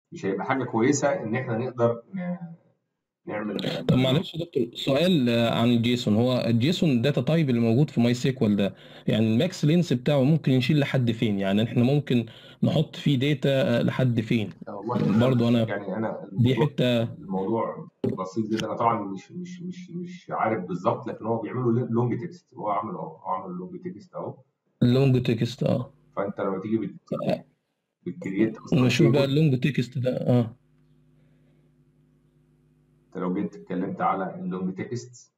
مش هيبقى حاجه كويسه ان احنا نقدر ن- نعمل طب معلش يا دكتور سؤال آه، عن الجيسون هو الجيسون داتا تايب اللي موجود في ماي سيكوال ده يعني الماكس لينس بتاعه ممكن يشيل لحد فين يعني احنا ممكن نحط فيه داتا لحد فين والله برضو انا يعني انا دي الموضوع حته الموضوع بسيط جدا انا طبعا مش مش مش مش عارف بالظبط لكن هو بيعملوا لونج تكست هو عامل اهو هو عامل لونج تكست اهو اللونج تكست اه فانت لما تيجي بت... بتكريت نشوف بقى اللونج تكست ده اه انت لو جيت اتكلمت على اللونج تكست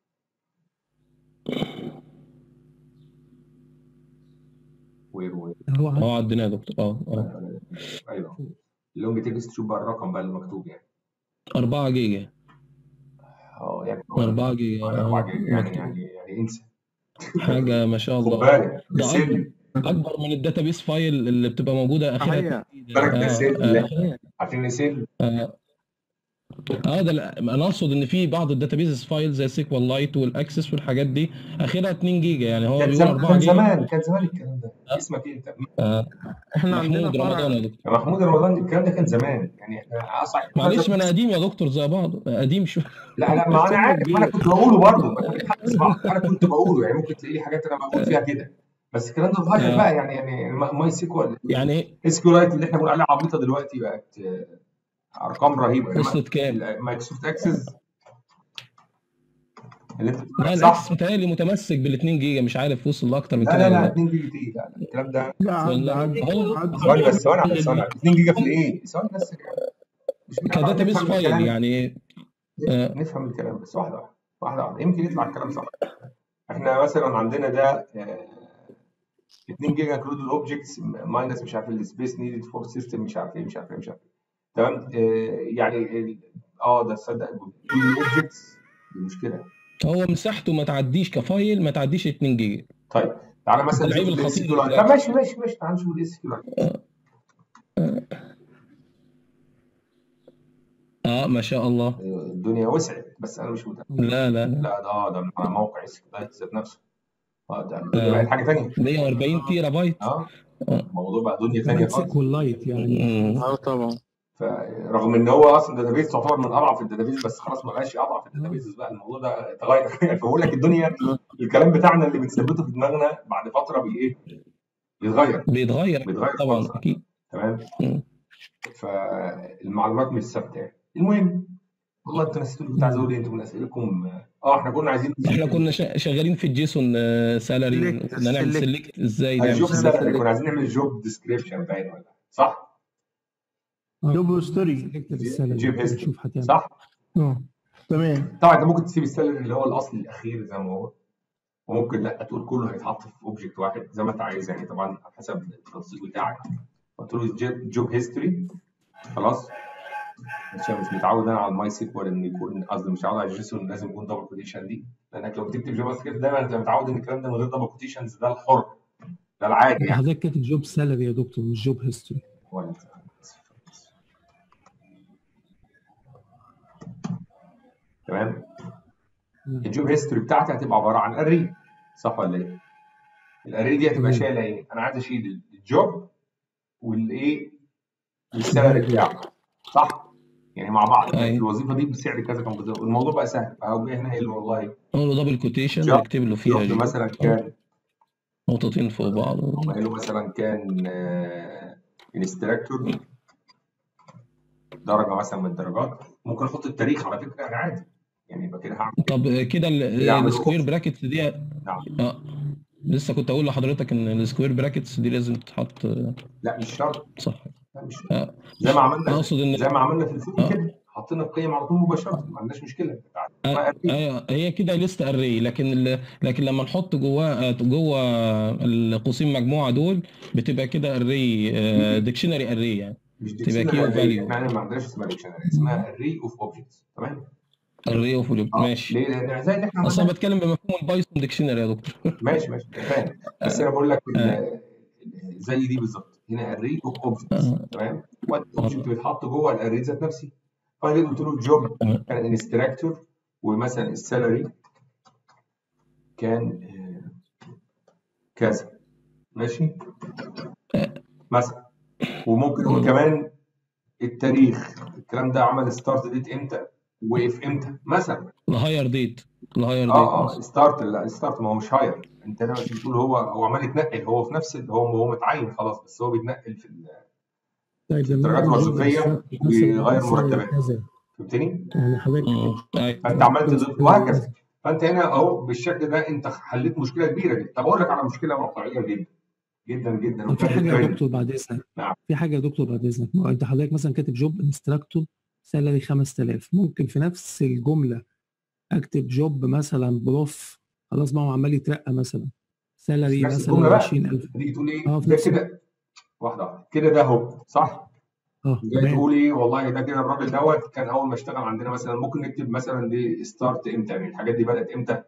وير وير هو اه عديناه يا دكتور اه اه ايوه اللونج تكست شوف بقى الرقم بقى المكتوب يعني 4 جيجا اه يعني 4 جيجا 4 اه جيجا يعني مكتوب يعني يعني انسى حاجه ما شاء خد الله بالك ده ده سن اكبر اكبر من الداتابيس فايل اللي بتبقى موجوده اخرها صحيح. 2 جيجا بالك ده اه سن اه لا عارفين ايه سن؟ اه اه ده لا، انا اقصد ان في بعض الداتابيز فايل زي سيكوال لايت والاكسس والحاجات دي اخرها 2 جيجا يعني هو كان بيقول زمان 4 كان جيجا زمان كان زمان الكلام ده اسمك ايه انت؟ آه. احنا عندنا محمود فرع رمضان يا دكتور يا محمود رمضان الكلام ده كان زمان يعني احنا اصلا معلش ما انا قديم يا دكتور زي بعض قديم شويه لا لا ما انا عارف ما انا كنت بقوله برضه ما انا بنحدث بعض انا كنت بقوله يعني ممكن تلاقي لي حاجات انا بقول فيها كده بس الكلام ده اتغير آه. بقى يعني يعني ماي سيكوال يعني ايه اس كيو لايت اللي احنا بنقول عليها عبيطه دلوقتي بقت آه، ارقام رهيبه انما وصلت كام؟ مايكروسوفت اكسس اللي انت بتقول لا عليه الاكس صح متهيألي متمسك بال 2 جيجا مش عارف وصل لاكتر من لا كده لا ولا لا لا 2 جيجا تي لا لا الكلام ده لا عد ولا عد هو عد ثواني بس ثواني بس ثواني 2 جيجا في الايه؟ ثواني بس مش كداتا بيس نفهم فايل الكلام يعني ايه آه. نفهم الكلام بس واحده واحده واحده واحده يمكن يطلع الكلام صح احنا مثلا عندنا ده آه، 2 جيجا انكلود الاوبجكتس ماينس مش عارف السبيس نيدد فور سيستم مش عارف ايه مش عارف ايه مش عارف ايه تمام آه، يعني ال- اه ده تصدق الاوبجكتس دي مشكله هو مساحته ما تعديش كفايل ما تعديش 2 جيجا طيب تعالى مثلا العيب نشوف الاس الخطير كيو لايت اللي لا ماشي ماشي ماشي تعالى نشوف الاس كيو لايت اه ما شاء الله آه، الدنيا وسعت بس انا مش متاكد لا لا لا لا ده اه ده من على موقع اس كيو لايت ذات نفسه اه ده الدنيا آه. بقت حاجه ثانيه 140 تيرا بايت اه آه. الموضوع بقى دنيا ثانيه كمان خالص سيكوال لايت يعني مم. اه طبعا فرغم ان هو اصلا داتابيز تعتبر من اضعف الداتابيز بس خلاص ما بقاش اضعف الداتابيز بقى الموضوع ده اتغير يعني بقول لك الدنيا الكلام بتاعنا اللي بنثبته في دماغنا بعد فتره بي ايه بيتغير بيتغير بيتغير خالص طبعا اكيد تمام مم. فالمعلومات مش ثابته يعني المهم والله انتوا نسيتوا اللي كنت عايز اقول ايه انتوا من اسئلتكم اه احنا كنا عايزين احنا كنا شا- شغالين في الجيسون سالاري Select- كنا نعمل select. سيلكت ازاي نعمل الجوب select. سالري كنا عايزين نعمل جوب ديسكريبشن باين ولا صح؟ جوب ستوري السالري جيب هيستوري شوف هتعمل صح؟ اه تمام طبعا انت ممكن تسيب السالري اللي هو الاصلي الاخير زي ما هو وممكن لا تقول كله هيتحط في اوبجكت واحد زي ما انت عايز يعني طبعا على حسب التنسيق بتاعك قلت له جوب هيستوري خلاص عشان مش متعود انا على الماي سيكوال ان يكون قصدي مش متعود على الجيسون لازم يكون دبل كوتيشن دي لانك لو بتكتب جافا سكريبت دايما انت متعود ان الكلام ده من غير دبل كوتيشنز ده الحر ده العادي يعني حضرتك كاتب جوب سالري يا دكتور مش جوب هيستوري ولا تمام الجوب هيستوري بتاعتي هتبقى عباره عن اري صح ولا ايه؟ الاري دي هتبقى تمام. شايله ايه؟ انا عايز اشيل الجوب والايه؟ والسالري بتاعه صح؟ يعني مع بعض أيوة. الوظيفه دي بسعر كذا كان بتاع. الموضوع بقى سهل اهو جاي هنا قايل له والله نقول له دبل كوتيشن جوب نكتب له فيها جوب جوب مثلا كان نقطتين فوق بعض قايل له مثلا كان انستراكتور درجه مثلا من الدرجات ممكن احط التاريخ على فكره يعني عادي يعني يبقى كده هعمل طب كده ال- يعمل السكوير اوف براكتس دي نعم اه لسه كنت اقول لحضرتك ان السكوير براكتس دي لازم تتحط آه، لا مش شرط صح لا مش آه. زي ما عملنا اقصد ان زي ما عملنا في الفوق آه. كده حطينا القيم على طول مباشره ما عندناش مشكله آه، ايوه هي كده ليست اري لكن ال... لكن لما نحط جواه جوه القوسين مجموعه دول بتبقى كده اري ديكشنري اري يعني مش تبقى ديكشنري كيو array. فاليو احنا ما عندناش اسمها ديكشنري اسمها اري اوف اوبجكتس تمام اري اوف اه ماشي ليه لان زي اللي احنا اصلا عملناه بتكلم بمفهوم البايثون ديكشنري يا دكتور ماشي ماشي فاهم بس انا بقول لك ال- آه. زي دي بالظبط هنا اري اوف اوبجكتس آه. تمام والاوبجكت بيتحط جوه الاري ذات نفسي فانا قلت له الجوب آه. كان انستراكتور ومثلا السالري كان آه، كذا ماشي مثلا وممكن نقول كمان التاريخ الكلام ده عمل ستارت ديت امتى وقف امتى مثلا الهاير ديت الهاير ديت اه اه مثلا ستارت لا ستارت ما هو مش هاير انت لما تيجي تقول هو هو عمال يتنقل هو في نفس ال- هو هو متعين خلاص بس هو بيتنقل في ال- طيب في لما الدرجات يجي جوب الوظيفيه انستراكتور مثلا ويغير سالري مرتبات كذا فهمتني؟ يعني حضرتك مم. أيوة. فانت عمال تضيف سالري وهكذا كذا فانت هنا اهو بالشكل ده انت حليت مشكله كبيره جدا طب اقول لك على مشكله واقعيه جدا جدا جدا طب في وكانت حاجه يا ترند دكتور بعد اذنك نعم في حاجه يا دكتور بعد اذنك ما هو انت حضرتك مثلا كاتب جوب انستراكتور سالري 5000 ممكن في نفس الجمله اكتب جوب مثلا بروف خلاص ما هو عمال يترقى مثلا في سالري نفس الجمله مثلا بقى 20000 تيجي تقول ايه اه في ده نفس كده واحده واحده كده ده اهو صح اه جاي تمام تقول ايه والله ده كده الراجل دوت كان اول ما اشتغل عندنا مثلا ممكن نكتب مثلا دي ستارت امتى يعني الحاجات دي بدات امتى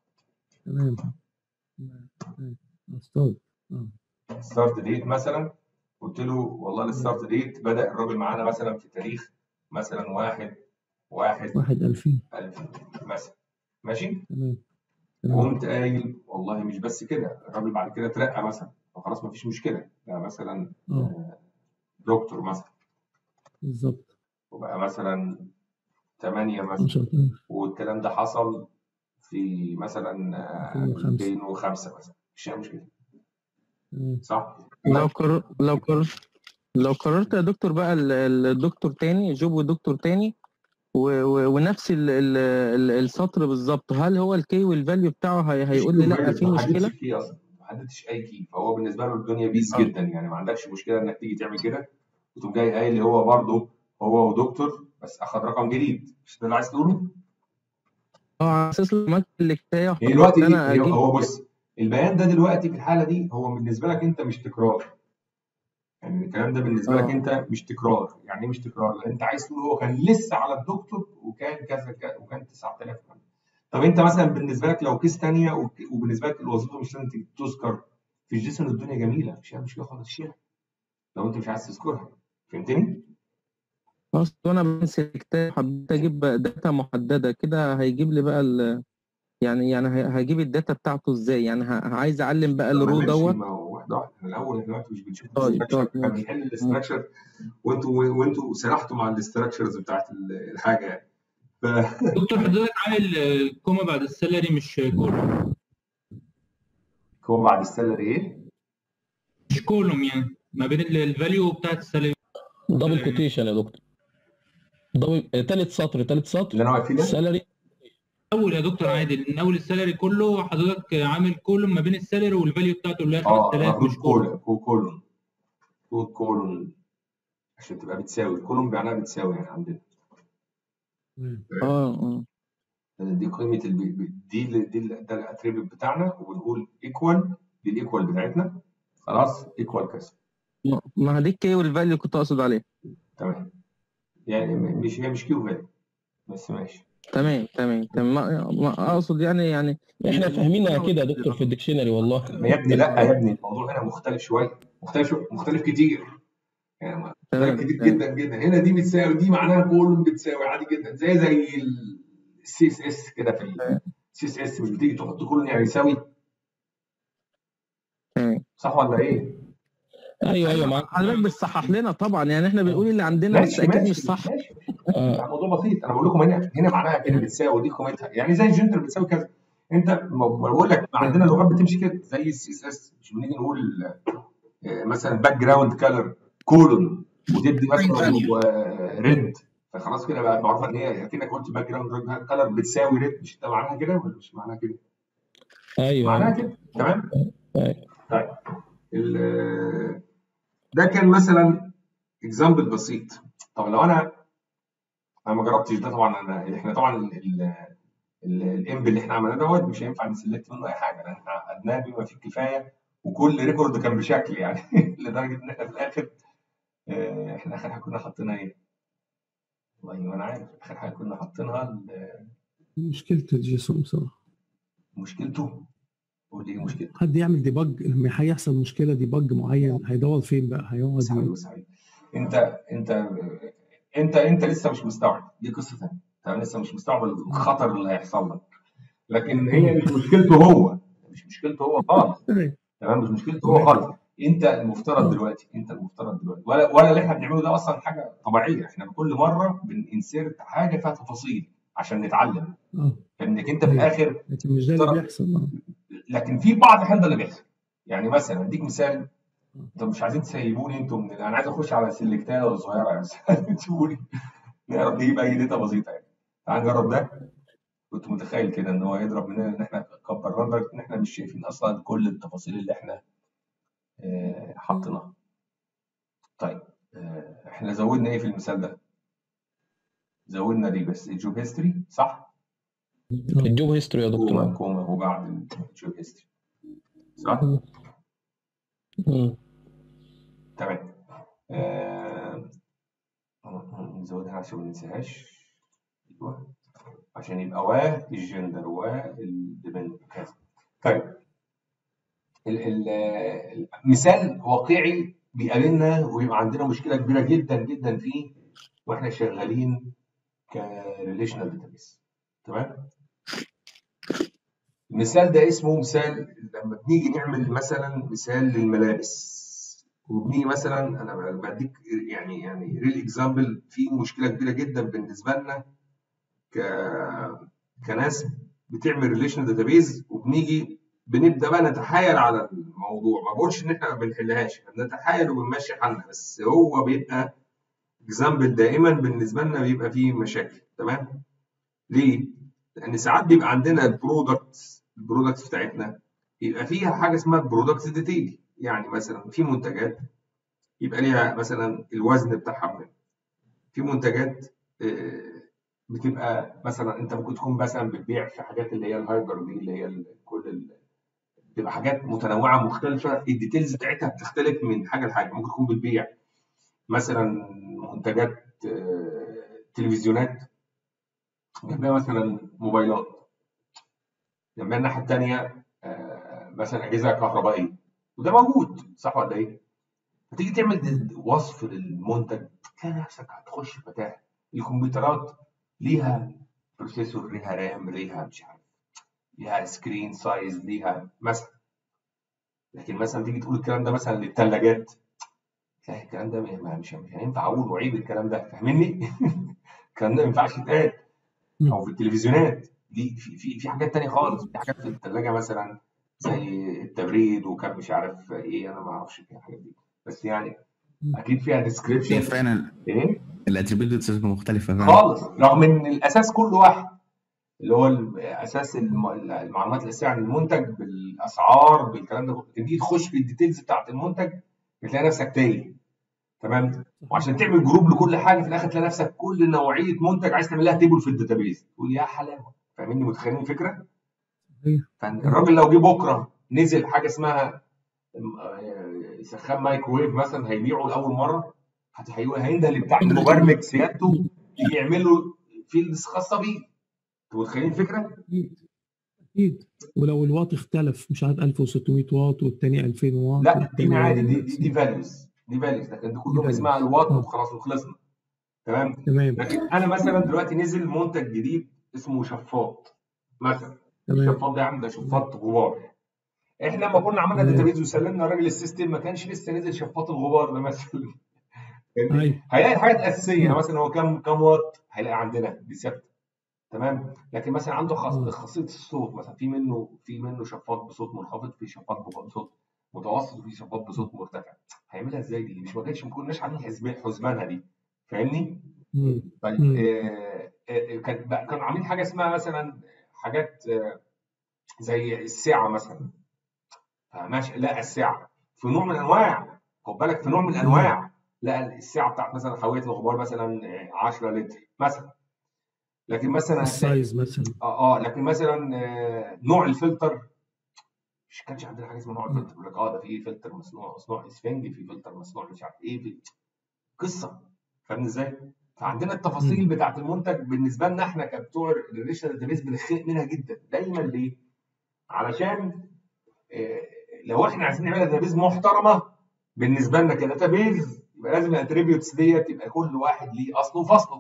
تمام تمام تمام. أستاذ. اه ستارت ديت مثلا قلت له والله الستارت ديت بدا الراجل معانا مثلا في تاريخ مثلا واحد واحد واحد 2000 ألف مثلا ماشي تمام تمام وقمت قايل والله مش بس كده الراجل بعد كده اترقى مثلا فخلاص مفيش مشكله ده مثلا اه آه، دكتور مثلا بالظبط وبقى مثلا 8 مثلا 10000 والكلام ده حصل في مثلا آه، 2005 2005 مثلا مش أي مشكله تمام صح؟ لو قرر لو قرر لو قررت يا دكتور بقى ال- ال- الدكتور تاني جوب ودكتور تاني و- و- ونفس ال ال ال السطر بالظبط هل هو الكي والفاليو بتاعه هي مفيش هيقول كيو لي لا فاليو في ما حددتش مشكله كي اصلا ما حددتش اي كي فهو بالنسبه له الدنيا بيس اه جدا يعني ما عندكش مشكله انك تيجي تعمل كده وتقوم جاي قايل اللي هو برضه هو ودكتور بس اخد رقم جديد مش ده اللي عايز تقوله؟ اه على اساس لما عملت الكتايه هي احتمال دلوقتي ان دي انا هي اجيب هو بص البيان ده دلوقتي في الحاله دي هو بالنسبه لك انت مش تكرار يعني الكلام ده بالنسبه لك اه انت مش تكرار يعني ايه مش تكرار لان انت عايز تقول هو كان لسه على الدكتور وكان كذا كذا وكان 9000 كمان. طب انت مثلا بالنسبه لك لو كيس ثانيه وك- وبالنسبه لك الوظيفه مش لازم تذكر في الجيسون الدنيا جميله مش مشكله خالص شيلها لو انت مش عايز تذكرها فهمتني؟ خلاص وانا بنسى الكتايه حبيت اجيب داتا محدده كده هيجيب لي بقى ال يعني يعني هي- هجيب الداتا بتاعته ازاي يعني ه- عايز اعلم بقى ما الرو ماشي دوت ما هو واحده واحده من الاول احنا دلوقتي مش بنشوف طيب الاستراكشر طيب احنا ماشي بنحل ماشي الاستراكشر وانتوا وانتوا سرحتوا مع الاستراكشرز بتاعت ال- الحاجه يعني ف دكتور حضرتك عامل آه، كوما بعد السالري مش كولوم هو بعد السالري ايه؟ مش كولوم يعني ما بين الفاليو بتاعت السالري دبل كوتيشن يا دكتور دبل آه، تالت سطر تالت اللي سطر انا واقف فيه ده؟ سالري اول يا دكتور عادل من اول السالري كله حضرتك عامل كولوم ما بين السالري والفاليو بتاعته اللي هي اه 5000 المفروض مش كولوم كولون كو كولون المفروض كولون عشان تبقى بتساوي كولون معناها بتساوي يعني عندنا تمام اه اه دي قيمه البي... دي ال- دي ال- ده الاتريبيوت بتاعنا وبنقول ايكوال دي الايكوال بتاعتنا خلاص ايكوال كذا ما ما دي الكي والفاليو كنت اقصد عليه تمام يعني م- مش هي مش كيو فاليو بس ماشي تمام تمام تمام ما ما اقصد يعني يعني احنا فاهمينها كده يا دكتور في الديكشنري والله ما يا ابني لا يا ابني الموضوع هنا مختلف شويه مختلف شو... مختلف كتير يعني مختلف تمام كتير تمام جدا جدا هنا دي بتساوي دي معناها كولون بتساوي عادي جدا زي زي السي اس اس كده في السي اس اس مش بتيجي تحط كولون يعني يساوي تمام صح ولا ايه؟ ايوه ايوه ايوه معاك حضرتك بتصحح لنا طبعا يعني احنا بنقول اللي عندنا بس ماشي اكيد ماشي مش صح ماشي آه. لا، موضوع بسيط انا بقول لكم هنا هنا معناها كده بتساوي دي قيمتها يعني زي الجنتر بتساوي كذا انت ما ما بقول لك عندنا لغات بتمشي كده زي السي اس اس مش بنيجي نقول آه، مثلا باك جراوند كلر كولون وتدي مثلا ريد فخلاص كده بقى معروفه ان هي اكنك قلت باك جراوند كلر بتساوي ريد مش ده معناها كده ولا مش معناها كده؟ ايوه معناها ايوه كده تمام؟ أيوة. طيب ال- ده كان مثلا اكزامبل بسيط طب لو انا انا ما جربتش ده طبعا انا احنا طبعا الامب اللي احنا عملناه دوت مش هينفع نسلكت منه اي حاجه لان احنا عقدناه بما فيه الكفايه وكل ريكورد كان بشكل يعني لدرجه ان احنا في الاخر آه، احنا اخر حاجه كنا حاطينها ايه؟ والله ما انا عارف اخر حاجه كنا حاطينها ال- مشكلة الجيسون بصراحة مشكلته قول لي ايه مشكلته؟ حد يعمل ديبج لما هيحصل مشكلة ديبج معين هيدور فين بقى هيقعد بص يا حبيبي ي- بص يا حبيبي انت انت انت انت لسه مش مستوعب دي قصه ثانيه انت لسه مش مستوعب الخطر اللي هيحصل لك لكن هي مش مشكلته هو مش مشكلته هو خالص تمام تمام مش مشكلته هو تمام خالص انت المفترض اه دلوقتي انت المفترض دلوقتي ولا ولا اللي احنا بنعمله ده اصلا حاجه طبيعيه احنا كل مره بننسرت حاجه فيها تفاصيل عشان نتعلم اه فانك انت في ايوه الاخر لكن مش ده اللي المفترض بيحصل اه لكن في بعض الاحيان ده اللي بيحصل يعني مثلا اديك مثال آه. انتوا مش عايزين تسيبوني انتوا من انا عايز اخش على سلكتايه صغيره يعني بس عايزين تسيبوني نعرف نجيب اي داتا بسيطه يعني تعال نجرب ده كنت متخيل كده ان هو يضرب مننا ان احنا كبرنا لدرجه ان احنا مش شايفين اصلا كل التفاصيل اللي احنا آه، حاطينها طيب آه، احنا زودنا ايه في المثال ده؟ زودنا دي بس الجوب هيستوري صح؟ اه الجوب هيستوري يا دكتور كوما عادل كوما وبعد الجوب هيستوري صح؟ اه مم. تمام آه، نزودها عشان ما ننساهاش ايوه عشان يبقى و الجندر والديبند كذا طيب ال- ال- ال- مثال واقعي بيقابلنا ويبقى عندنا مشكله كبيره جدا جدا فيه واحنا شغالين كريليشنال داتابيس تمام المثال ده اسمه مثال لما بنيجي نعمل مثلا مثال للملابس وبنيجي مثلا انا بديك يعني يعني ريل اكزامبل في مشكله كبيره جدا بالنسبه لنا ك كناس بتعمل ريليشنال داتابيز وبنيجي بنبدا بقى نتحايل على الموضوع ما بقولش ان احنا ما بنحلهاش احنا بنتحايل وبنمشي حالنا بس هو بيبقى اكزامبل دائما بالنسبه لنا بيبقى فيه مشاكل تمام ليه؟ لان ساعات بيبقى عندنا البرودكتس البرودكتس بتاعتنا يبقى فيها حاجه اسمها برودكتس ديتيل يعني مثلا في منتجات يبقى ليها مثلا الوزن بتاعها مهم في منتجات آه، بتبقى مثلا انت ممكن تكون مثلا بتبيع في حاجات اللي هي الهايبر دي اللي هي ال- كل ال- بتبقى حاجات متنوعه مختلفه الديتيلز بتاعتها بتختلف من حاجه لحاجه ممكن تكون بتبيع مثلا منتجات آه، تلفزيونات جنبها مثلا موبايلات جنبها الناحيه الثانيه مثلا اجهزه كهربائيه وده موجود صح ولا ايه؟ فتيجي تعمل د- وصف للمنتج تلاقي نفسك هتخش في متاهه الكمبيوترات ليها بروسيسور ليها رام ليها مش عارف ليها سكرين سايز ليها مثلا لكن مثلا تيجي تقول الكلام ده مثلا للثلاجات تلاقي الكلام ده ما- مش مش هينفع اقول وعيب الكلام ده فاهمني؟ الكلام ده ما ينفعش يتقال مم. او في التلفزيونات دي في في في حاجات تانية خالص في حاجات في الثلاجه مثلا زي التبريد وكان مش عارف ايه انا ما اعرفش فيها الحاجات دي بس يعني مم. اكيد فيها هي ديسكريبشن فعلا ايه الاتريبيوتس مختلفة فعلا خالص رغم ان الاساس كل واحد اللي هو ال- اساس الم- المعلومات الاساسيه عن المنتج بالاسعار بالكلام ده كله لكن تيجي تخش في الديتيلز بتاعت المنتج بتلاقي نفسك تايه تمام صحيح وعشان تعمل جروب لكل حاجه في الاخر تلاقي نفسك كل نوعيه منتج عايز تعمل لها تيبل في الداتابيز تقول يا حلاوه فاهمني متخيلين الفكره؟ صحيح فالراجل لو جه بكره نزل حاجه اسمها م- آه، سخان مايكرويف مثلا هيبيعه لاول مره هت- هي- هينده لبتاع المبرمج سيادته يجي يعمل له فيلدز خاصه بيه انتوا متخيلين الفكره؟ اكيد اكيد ولو الواط اختلف مش عارف 1600 واط والتاني 2000 واط لا دي والتاني عادي دي دي, دي فاليوز دي فاليوز لكن دي دي كلهم اسمها فاليوز الوات اه وخلاص وخلصنا تمام تمام لكن انا مثلا دلوقتي نزل منتج جديد اسمه شفاط مثلا تمام الشفاط ده يا عم ده شفاط غبار احنا لما كنا عملنا تمام داتابيز وسلمنا الراجل السيستم ما كانش لسه نزل شفاط الغبار ده مثلا فاهمني؟ ايوه هيلاقي الحاجات الاساسيه يعني مم. مثلا هو كام كام وات هيلاقي عندنا دي ثابته تمام لكن مثلا عنده خاص- مم. خاصيه الصوت مثلا في منه في منه شفاط بصوت منخفض في شفاط بصوت متوسط وفي شفاط بصوت مرتفع هيعملها ازاي دي مش ما كانش ما كناش عاملين حسب- حسبانها دي فاهمني مم. طيب مم. آه، آه، كان بقى- كانوا عاملين حاجه اسمها مثلا حاجات آه، زي الساعه مثلا فماشي لا الساعه في نوع من الانواع خد بالك في نوع من مم. الانواع لا الساعه بتاعت مثلا حاويه الغبار مثلا آه، 10 لتر مثلا لكن مثلا هتلاقي السايز مثلا اه اه لكن مثلا آه، نوع الفلتر مش كانش عندنا حاجه اسمها نوع مم. الفلتر يقول لك اه ده في فلتر مصنوع مصنوع اسفنج في فلتر مصنوع مش عارف ايه في قصه فاهمني ازاي؟ فعندنا التفاصيل مم. بتاعت المنتج بالنسبه لنا احنا كبتوع الريليشنال داتابيز بنخنق منها جدا دايما ليه؟ علشان آه، لو احنا عايزين نعمل داتابيز محترمه بالنسبه لنا كداتابيز يبقى لازم الاتريبيوتس ديت يبقى كل واحد ليه اصله وفصله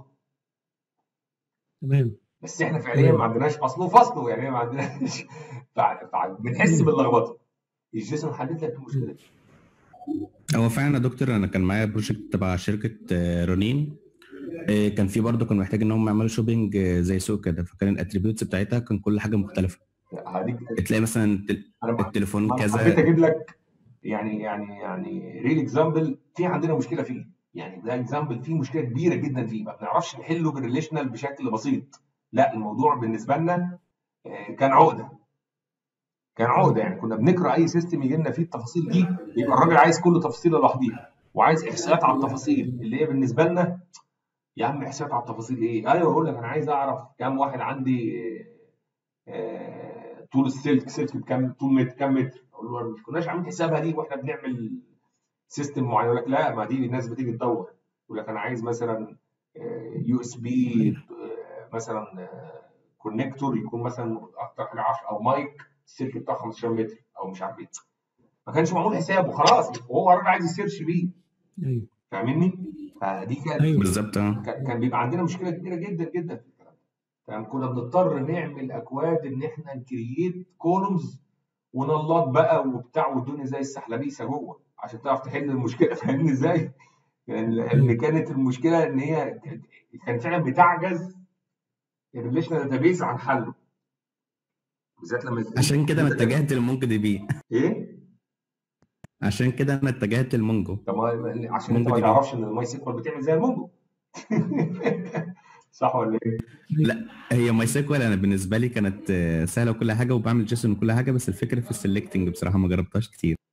تمام بس احنا فعليا ما تمام عندناش اصله وفصله يعني ما عندناش فع- فع- بنحس مم. باللخبطه الجيسون حدد لك المشكله مم. دي هو فعلا يا دكتور انا كان معايا بروجكت تبع شركه آه، رونين آه، كان في برضه كان محتاج ان هم يعملوا شوبينج آه، زي سوق كده فكان الاتريبيوتس بتاعتها كان كل حاجه مختلفه هديك تلاقي مثلا التل- انا ما- التليفون ما أنا حبيت كذا اجيب لك يعني يعني يعني ريل اكزامبل في عندنا مشكله فيه يعني ده اكزامبل فيه مشكله كبيره جدا فيه ما بنعرفش نحله بالريليشنال بشكل بسيط لا الموضوع بالنسبه لنا آه، كان عقده كان عقده يعني كنا بنقرا اي سيستم يجي لنا فيه التفاصيل دي يبقى الراجل عايز كل تفصيله لوحديها وعايز احصائيات على التفاصيل اللي هي بالنسبه لنا يا عم احصائيات على التفاصيل ايه؟ ايوه اقول لك انا عايز اعرف كام واحد عندي آه، طول السلك سلك بكام طول متر كام متر؟ اقول له ما كناش عاملين حسابها دي واحنا بنعمل سيستم معين يقول لك لا ما دي الناس بتيجي تدور يقول لك انا عايز مثلا يو اس بي مثلا كونكتور يكون مثلا اكتر حاجه 10 او مايك السلك بتاعه 15 متر او مش عارف ايه ما كانش معمول حسابه خلاص وهو الراجل عايز يسيرش بيه ايوه فاهمني؟ فدي كانت ايوه بالظبط اه كان كان بيبقى عندنا مشكله كبيره جدا جدا في الكلام ده تمام كنا بنضطر نعمل اكواد ان احنا نكرييت كولومز ونلات بقى وبتاع والدنيا زي السحلبيسه جوه عشان تعرف تحل المشكله فاهمني ازاي؟ لان لأن كانت المشكله ان هي كان فعلا بتعجز الريليشنال داتابيز عن حله بالذات لما يكون- عشان كده انا اتجهت للمونجو دي بي ايه؟ عشان كده انا اتجهت للمونجو طب ما- عشان انت مونجو ما دي بي. تعرفش ان الماي سيكوال بتعمل زي المونجو صح ولا ايه؟ لا هي ماي سيكوال انا بالنسبه لي كانت آه، سهله وكل حاجه وبعمل جيسون وكل حاجه بس الفكره في السلكتنج بصراحه ما جربتهاش كتير